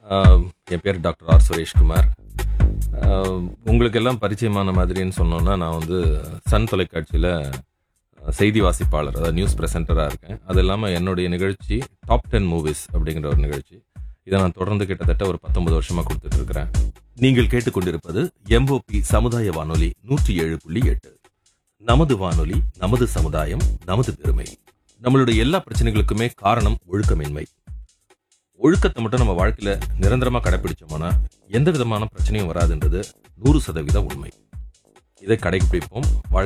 ஆஹ், என் பேர் doctor R Sureshkumar ஆஹ், உங்களுக்கு எல்லாம் பரிச்சயமான மாதிரின்னு சொன்னோன்னா நான் வந்து சன் தொலைக்காட்சியில் செய்தி வாசிப்பாளர் அதாவது நியூஸ் ப்ரெசென்டராக இருக்கேன் அது இல்லாமல் என்னுடைய நிகழ்ச்சி டாப் டென் மூவிஸ் அப்படிங்கிற ஒரு நிகழ்ச்சி இதை நான் தொடர்ந்து கிட்டத்தட்ட ஒரு பத்தொன்பது வருஷமாக கொடுத்துட்டு இருக்கிறேன் நீங்கள் கேட்டுக்கொண்டிருப்பது எம்ஓபி சமுதாய வானொலி நூற்றி ஏழு புள்ளி எட்டு நமது வானொலி நமது சமுதாயம் நமது பெருமை நம்மளுடைய எல்லா பிரச்சனைகளுக்குமே காரணம் ஒழுக்கமின்மை ஒழுக்கத்தை மட்டும் நம்ம வாழ்க்கையில நிரந்தரமா கடைபிடிச்சோம்னா எந்த விதமான பிரச்சனையும் வராதுன்றது நூறு சதவீத உண்மை இதை கடைபிடிப்போம் வாழ்க்கை